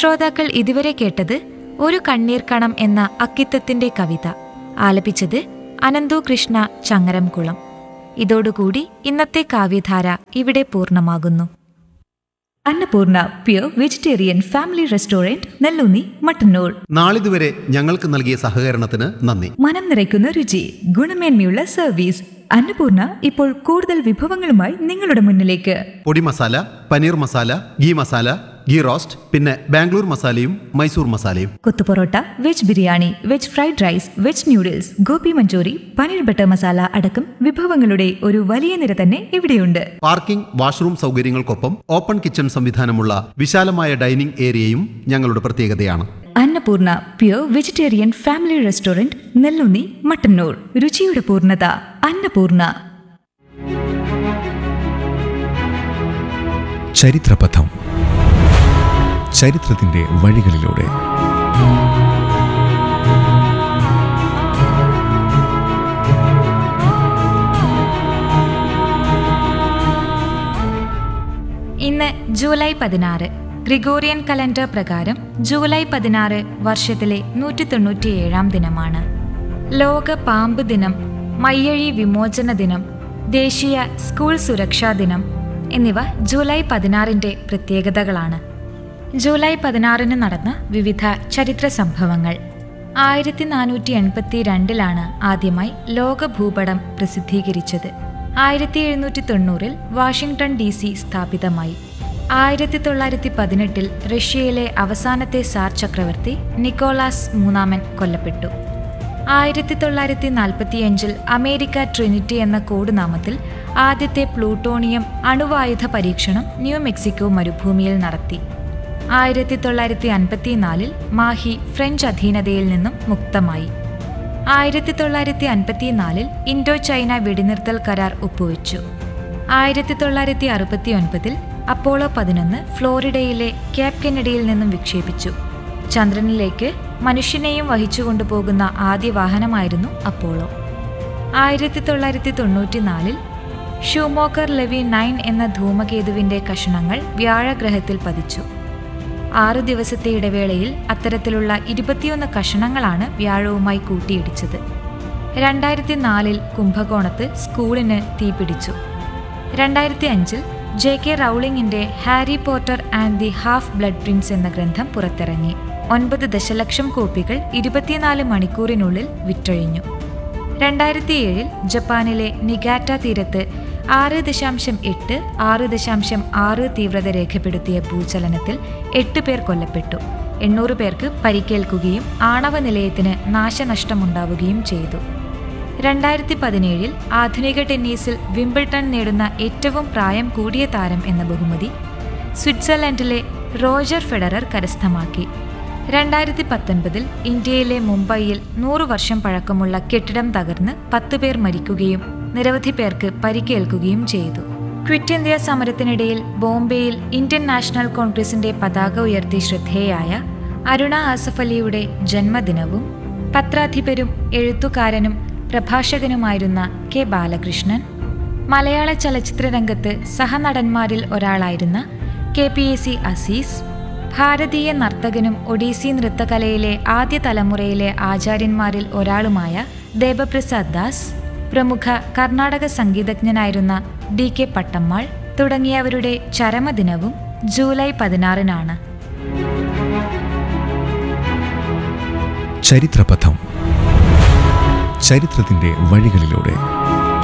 ശ്രോതാക്കൾ ഇതുവരെ കേട്ടത് ഒരു കണ്ണീർ കണം എന്ന അക്കിത്തത്തിന്റെ കവിത ആലപിച്ചത് അനന്തു കൃഷ്ണ ചങ്ങരംകുളം ഇതോടുകൂടി ഇന്നത്തെ കാവ്യധാര ഇവിടെ പൂർണ്ണമാകുന്നു Annapoorna pure vegetarian family restaurant Nellunni Mattannur നാളിതുവരെ ഞങ്ങൾക്ക് നൽകിയ സഹകരണത്തിന് നന്ദി മനം നിറയ്ക്കുന്ന രുചി ഗുണമേന്മയുള്ള സർവീസ് അന്നപൂർണ ഇപ്പോൾ കൂടുതൽ വിഭവങ്ങളുമായി നിങ്ങളുടെ മുന്നിലേക്ക് പൊടി മസാല പനീർ മസാല ഗീ മസാല ഗീ റോസ്റ്റ് പിന്നെ ബാംഗ്ലൂർ മസാലയും മൈസൂർ മസാലയും കൊത്തുപൊറോട്ട veg biryani veg fried rice veg noodles gobi manchurian paneer butter masala അടക്കം വിഭവങ്ങളുടെ ഒരു വലിയ നിര തന്നെ ഇവിടെയുണ്ട് പാർക്കിംഗ് വാഷ്റൂം സൗകര്യങ്ങൾക്കൊപ്പം ഓപ്പൺ കിച്ചൺ സംവിധാനമുള്ള വിശാലമായ ഡൈനിംഗ് ഏരിയയും ഞങ്ങളുടെ പ്രത്യേകതയാണ് Annapoorna pure vegetarian family restaurant Nellunni Mattannur രുചിയുടെ പൂർണ്ണത അന്നപൂർണ ചരിത്രപഥം ചരിത്രത്തിന്റെ വഴികളിലൂടെ ഇന്ന് ജൂലൈ പതിനാറ് ഗ്രിഗോറിയൻ കലണ്ടർ പ്രകാരം ജൂലൈ പതിനാറ് വർഷത്തിലെ നൂറ്റി തൊണ്ണൂറ്റിയേഴാം ദിനമാണ് ലോക പാമ്പ് ദിനം മയ്യഴി വിമോചന ദിനം ദേശീയ സ്കൂൾ സുരക്ഷാ ദിനം എന്നിവ ജൂലൈ പതിനാറിൻ്റെ പ്രത്യേകതകളാണ് ജൂലൈ പതിനാറിന് നടന്ന വിവിധ ചരിത്ര സംഭവങ്ങൾ ആയിരത്തി നാനൂറ്റി എൺപത്തി രണ്ടിലാണ് ആദ്യമായി ലോക ഭൂപടം പ്രസിദ്ധീകരിച്ചത് ആയിരത്തി എഴുന്നൂറ്റി തൊണ്ണൂറിൽ വാഷിംഗ്ടൺ ഡി സി സ്ഥാപിതമായി ആയിരത്തി തൊള്ളായിരത്തി പതിനെട്ടിൽ റഷ്യയിലെ അവസാനത്തെ സാർ ചക്രവർത്തി നിക്കോളാസ് മൂന്നാമൻ കൊല്ലപ്പെട്ടു ആയിരത്തി തൊള്ളായിരത്തി നാൽപ്പത്തിയഞ്ചിൽ അമേരിക്ക ട്രിനിറ്റി എന്ന കോഡ് നാമത്തിൽ ആദ്യത്തെ പ്ലൂട്ടോണിയം അണുവായുധ പരീക്ഷണം ന്യൂ മെക്സിക്കോ മരുഭൂമിയിൽ നടത്തി ആയിരത്തി തൊള്ളായിരത്തി അൻപത്തിനാലിൽ മാഹി ഫ്രഞ്ച് അധീനതയിൽ നിന്നും മുക്തമായി ആയിരത്തി തൊള്ളായിരത്തി അൻപത്തിനാലിൽ ഇൻഡോ ചൈന വെടിനിർത്തൽ കരാർ ഒപ്പുവെച്ചു ആയിരത്തി തൊള്ളായിരത്തി അറുപത്തി ഒൻപതിൽ അപ്പോളോ പതിനൊന്ന് ഫ്ലോറിഡയിലെ ക്യാപ് കെനഡിയിൽ നിന്നും വിക്ഷേപിച്ചു ചന്ദ്രനിലേക്ക് മനുഷ്യനെയും വഹിച്ചുകൊണ്ടുപോകുന്ന ആദ്യ വാഹനമായിരുന്നു അപ്പോളോ ആയിരത്തി തൊള്ളായിരത്തി തൊണ്ണൂറ്റിനാലിൽ ഷൂമോക്കർ ലെവി നയൻ എന്ന ധൂമകേതുവിന്റെ കഷണങ്ങൾ വ്യാഴഗ്രഹത്തിൽ പതിച്ചു ആറു ദിവസത്തെ ഇടവേളയിൽ അത്തരത്തിലുള്ള ഇരുപത്തിയൊന്ന് കഷണങ്ങളാണ് വ്യാഴവുമായി കൂട്ടിയിടിച്ചത് രണ്ടായിരത്തി നാലിൽ കുംഭകോണത്ത് സ്കൂളിന് തീപിടിച്ചു രണ്ടായിരത്തി അഞ്ചിൽ ജെ കെ റൗളിംഗിന്റെ Harry Potter and the half blood prince എന്ന ഗ്രന്ഥം പുറത്തിറങ്ങി ഒൻപത് ദശലക്ഷം കോപ്പികൾ ഇരുപത്തിനാല് മണിക്കൂറിനുള്ളിൽ വിറ്റഴിഞ്ഞു രണ്ടായിരത്തി ഏഴിൽ ജപ്പാനിലെ നിഗാറ്റ തീരത്ത് ആറ് ദശാംശം എട്ട് ആറ് ദശാംശം ആറ് തീവ്രത രേഖപ്പെടുത്തിയ ഭൂചലനത്തിൽ എട്ട് പേർ കൊല്ലപ്പെട്ടു എണ്ണൂറ് പേർക്ക് പരിക്കേൽക്കുകയും ആണവ നിലയത്തിന് നാശനഷ്ടമുണ്ടാവുകയും ചെയ്തു രണ്ടായിരത്തി പതിനേഴിൽ ആധുനിക ടെന്നീസിൽ വിംബിൾട്ടൺ നേടുന്ന ഏറ്റവും പ്രായം കൂടിയ താരം എന്ന ബഹുമതി സ്വിറ്റ്സർലൻഡിലെ റോജർ ഫെഡറർ കരസ്ഥമാക്കി രണ്ടായിരത്തി പത്തൊൻപതിൽ ഇന്ത്യയിലെ മുംബൈയിൽ നൂറു വർഷം പഴക്കമുള്ള കെട്ടിടം തകർന്ന് പത്ത് പേർ മരിക്കുകയും നിരവധി പേർക്ക് പരിക്കേൽക്കുകയും ചെയ്തു ക്വിറ്റ് ഇന്ത്യ സമരത്തിനിടയിൽ ബോംബെയിൽ ഇന്ത്യൻ നാഷണൽ കോൺഗ്രസിന്റെ പതാക ഉയർത്തി ശ്രദ്ധേയായ അരുണ ആസഫ് അലിയുടെ ജന്മദിനവും പത്രാധിപരും എഴുത്തുകാരനും പ്രഭാഷകനുമായിരുന്ന കെ ബാലകൃഷ്ണൻ മലയാള ചലച്ചിത്ര രംഗത്ത് സഹനടന്മാരിൽ ഒരാളായിരുന്ന K P A C Azeez ഭാരതീയ നർത്തകനും ഒഡീസി നൃത്തകലയിലെ ആദ്യ തലമുറയിലെ ആചാര്യന്മാരിൽ ഒരാളുമായ ദേവപ്രസാദ് ദാസ് പ്രമുഖ കർണാടക സംഗീതജ്ഞനായിരുന്ന ഡി കെ പട്ടമ്മാൾ തുടങ്ങിയവരുടെ ചരമദിനവും ജൂലൈ പതിനാറിനാണ് ചരിത്രപഥം ചരിത്രത്തിന്റെ വഴികളിലൂടെ